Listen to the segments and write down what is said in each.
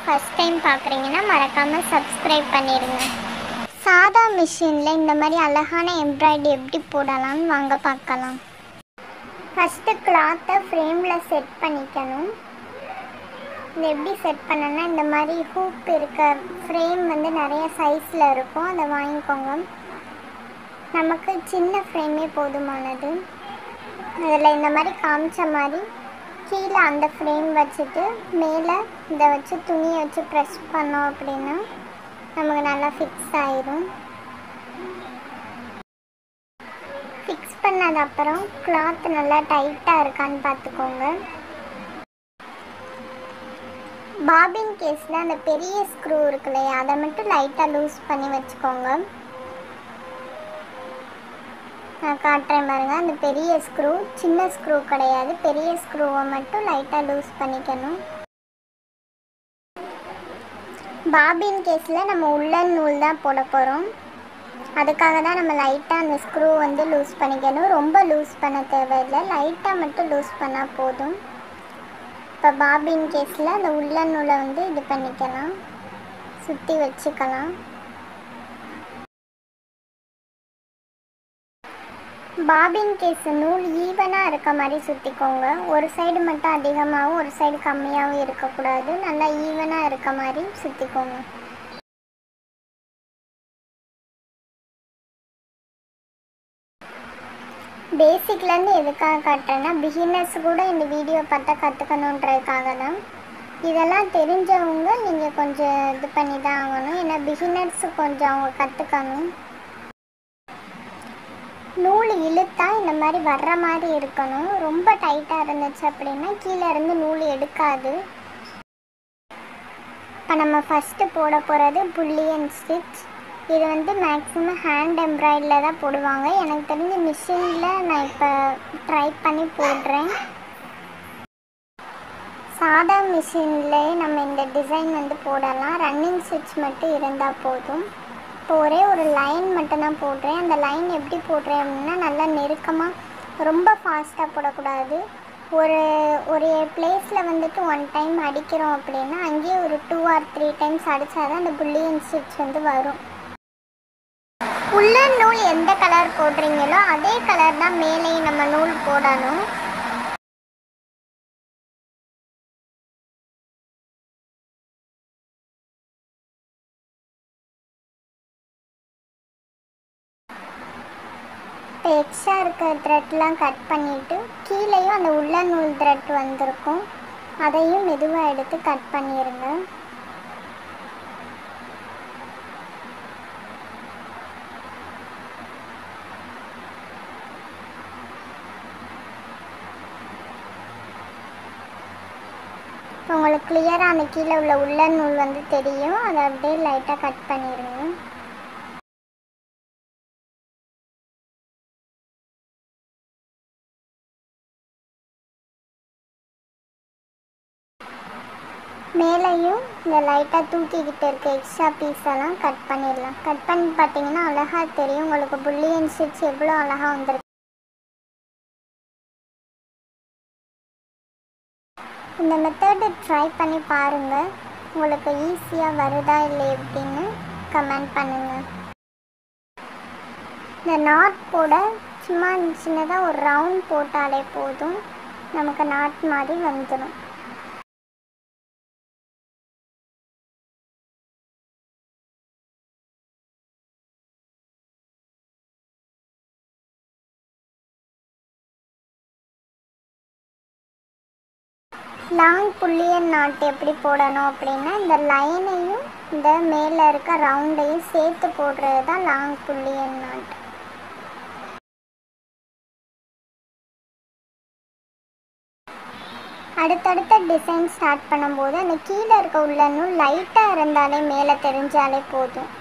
first time பார்க்குறீங்கன்னா மறக்காமல் subscribe பண்ணிடுங்க சாதா மிஷினில் இந்த மாதிரி அழகான எம்ப்ராய்டரி எப்படி போடலாம்னு வாங்க பார்க்கலாம் ஃபஸ்ட்டு கிளாத்தை ஃப்ரேமில் செட் பண்ணிக்கணும் இது எப்படி செட் பண்ணனா இந்த மாதிரி ஹூப் இருக்க ஃப்ரேம் வந்து நிறைய சைஸில் இருக்கும் அதை வாங்கிக்கோங்க நமக்கு சின்ன ஃப்ரேமே போதுமானது அதில் இந்த மாதிரி காமிச்ச மாதிரி கீழே அந்த ஃப்ரேம் வச்சுட்டு மேலே இதை வச்சு துணியை வச்சு ப்ரெஸ் பண்ணோம் அப்படின்னா நமக்கு நல்லா ஃபிக்ஸ் ஆயிரும் ஃபிக்ஸ் பண்ணது அப்புறம் கிளாத் நல்லா டைட்டாக இருக்கான்னு பார்த்துக்கோங்க பாபின் கேஸில் அந்த பெரிய ஸ்க்ரூ இருக்கு இல்லையா அதை மட்டும் லைட்டாக லூஸ் பண்ணி வச்சுக்கோங்க நான் காட்டுறேன் பாருங்க அந்த பெரிய ஸ்க்ரூ சின்ன ஸ்க்ரூ கிடையாது பெரிய ஸ்க்ரூவை மட்டும் லைட்டாக லூஸ் பண்ணிக்கணும் பாபின் கேஸில் நம்ம உள்ளன் நூல் தான் போட போகிறோம் அதுக்காக தான் நம்ம லைட்டாக அந்த ஸ்க்ரூ வந்து லூஸ் பண்ணிக்கணும் ரொம்ப லூஸ் பண்ண தேவையில்லை லைட்டாக மட்டும் லூஸ் பண்ணால் போதும் இப்போ பாபின் கேஸில் அந்த உள்ளன் நூலை வந்து இது பண்ணிக்கலாம் சுற்றி வச்சுக்கலாம் பாபின் கேஸ் நூல் ஈவனாக இருக்க மாதிரி சுற்றிக்கோங்க ஒரு சைடு மட்டும் அதிகமாகவும் ஒரு சைடு கம்மியாகவும் இருக்கக்கூடாது நல்லா ஈவனாக இருக்க மாதிரி சுற்றிக்கோங்க பேசிக்லேருந்து எதுக்காக காட்டுறேன்னா பிகினர்ஸ் கூட இந்த வீடியோ பார்த்தா கற்றுக்கணுன்றதுக்காக தான் இதெல்லாம் தெரிஞ்சவங்க நீங்கள் கொஞ்சம் இது பண்ணி தான் ஆகணும் ஏன்னா பிகினர்ஸ் கொஞ்சம் அவங்க கற்றுக்கணும் நூல் இழுத்தா இந்த மாதிரி வர்ற மாதிரி இருக்கணும் ரொம்ப டைட்டாக இருந்துச்சு அப்படின்னா கீழே இருந்து நூல் எடுக்காது இப்போ நம்ம ஃபஸ்ட்டு போட போகிறது புல்லியன் ஸ்டிச் இது வந்து மேக்ஸிமம் ஹேண்ட் எம்ப்ராய்டில் தான் போடுவாங்க எனக்கு தெரிஞ்ச மிஷினில் நான் இப்போ ட்ரை பண்ணி போடுறேன் சாதா மிஷின்லேயே நம்ம இந்த டிசைன் வந்து போடலாம் ரன்னிங் ஸ்டிச் மட்டும் இருந்தால் போதும் இப்போ ஒரே ஒரு லைன் மட்டும் தான் போடுறேன் அந்த லைன் எப்படி போடுறேன் அப்படின்னா நல்லா நெருக்கமாக ரொம்ப ஃபாஸ்ட்டாக போடக்கூடாது ஒரு ஒரு பிளேஸில் வந்துட்டு ஒன் டைம் அடிக்கிறோம் அப்படின்னா அங்கேயே ஒரு டூ ஆர் த்ரீ டைம்ஸ் அடித்தாதான் அந்த புல்லியன் ஸ்டிச் வந்து வரும் உள்ள நூல் எந்த கலர் போடுறீங்களோ அதே கலர் தான் மேலேயும் நம்ம நூல் போடணும் இப்போ எக்ஸ்ட்ரா இருக்கிற த்ரெட்லாம் கட் பண்ணிவிட்டு கீழேயும் அந்த உள்ள நூல் த்ரெட் வந்திருக்கும் அதையும் மெதுவாக எடுத்து கட் பண்ணிடுங்க இப்போ உங்களுக்கு கிளியராக அந்த கீழே உள்ள உள்ள நூல் வந்து தெரியும் அதை அப்படியே லைட்டாக கட் பண்ணிடுங்க மேலேயும் இந்த லைட்டாக தூக்கிக்கிட்டு இருக்க எக்ஸ்ட்ரா பீஸ் எல்லாம் கட் பண்ணிடலாம் கட் பண்ணி பார்த்தீங்கன்னா அழகாக தெரியும் உங்களுக்கு புல்லியன் ஸ்டிச் எவ்வளோ அழகாக வந்திருக்கு இந்த மெத்தடு ட்ரை பண்ணி பாருங்கள் உங்களுக்கு ஈஸியாக வருதா இல்லை எப்படின்னு கமெண்ட் பண்ணுங்கள் இந்த நாட் போட சும்மா சின்னதாக ஒரு ரவுண்ட் போட்டாலே போதும் நமக்கு நாட் மாதிரி வந்துடும் லாங் புள்ளியன் நாட் எப்படி போடணும் அப்படின்னா இந்த லைனையும் இந்த மேலே இருக்க ரவுண்டையும் சேர்த்து போடுறது தான் லாங் புள்ளியன் நாட் அடுத்தடுத்த டிசைன் ஸ்டார்ட் பண்ணும்போது அந்த கீழே இருக்க உள்ள நூல் லைட்டாக இருந்தாலே மேலே தெரிஞ்சாலே போதும்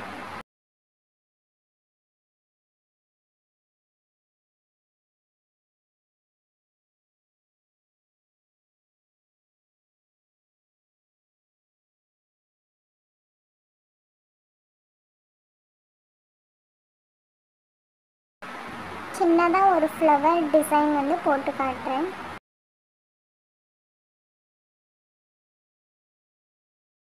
சின்னதாக ஒரு ஃப்ளவர் டிசைன் வந்து போட்டு காட்டுறேன்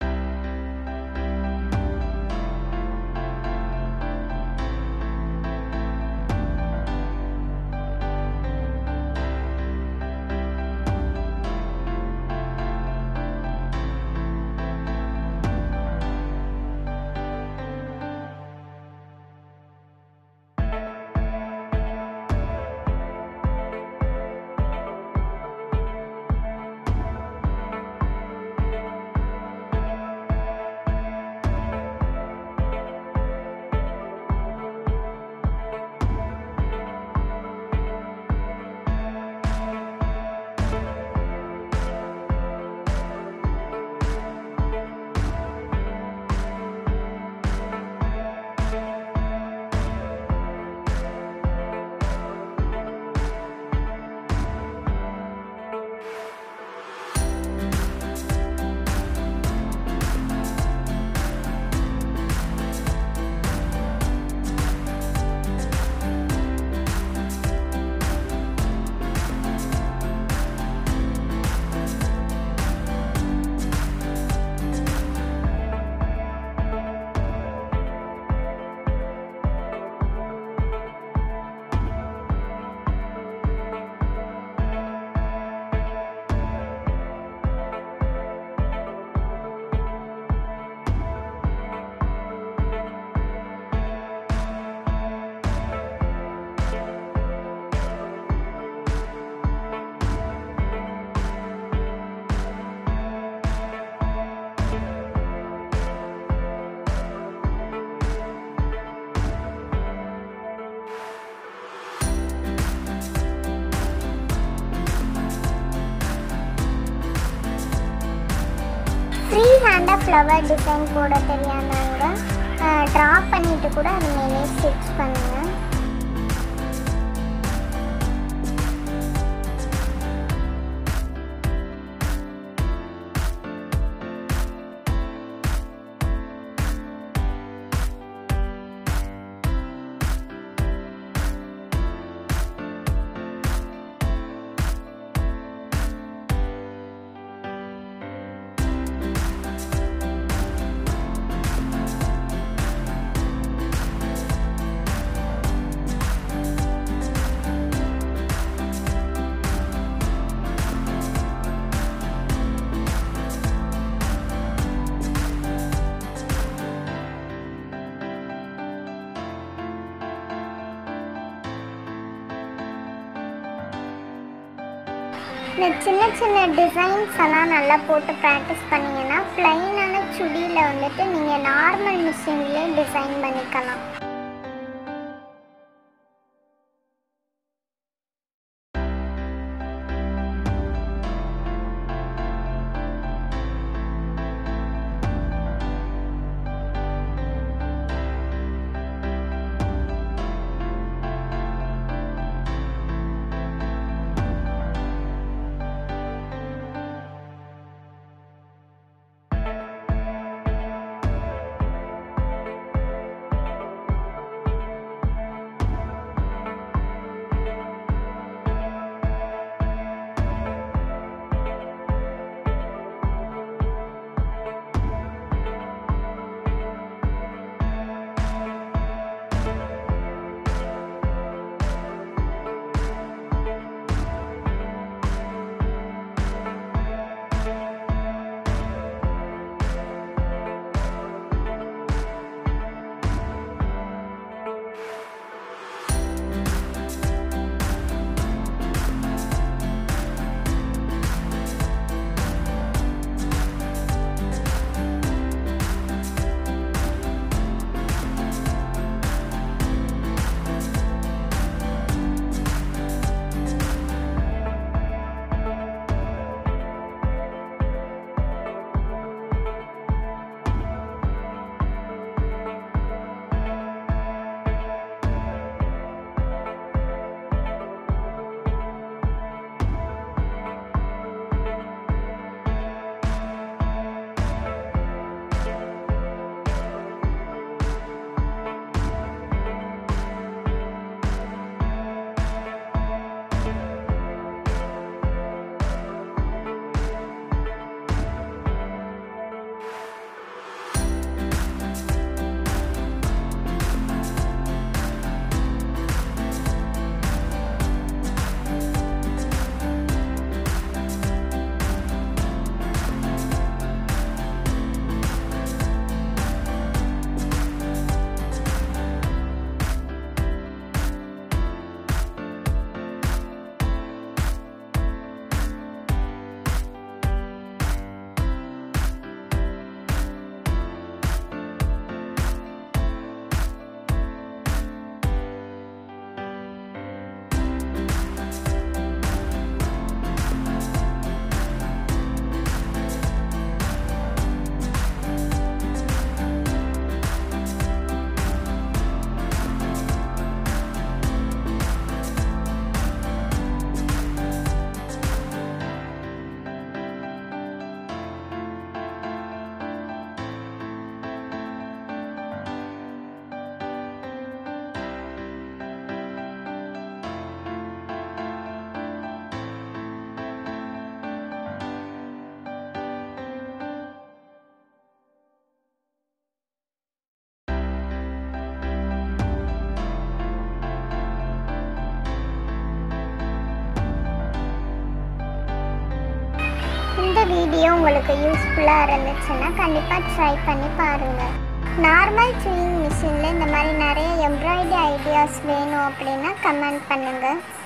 ஃப்ளவர் டிசைன் போட தெரியாதவங்க ட்ரா பண்ணிட்டு கூட அது மேலே ஸ்டிச் பண்ணுங்கள் இந்த சின்ன சின்ன டிசைன்ஸ் எல்லாம் நல்லா போட்டு ப்ராக்டிஸ் பண்ணீங்கன்னா ப்ளைனான சுடியில் வந்துட்டு நீங்கள் நார்மல் மிஷின்லேயே டிசைன் பண்ணிக்கலாம் இந்த வீடியோ உங்களுக்கு யூஸ்ஃபுல்லாக இருந்துச்சுன்னா கண்டிப்பாக ட்ரை பண்ணி பாருங்கள் நார்மல் சுயிங் மிஷினில் இந்த மாதிரி நிறைய எம்ப்ராய்டரி ஐடியாஸ் வேணும் அப்படின்னா கமெண்ட் பண்ணுங்கள்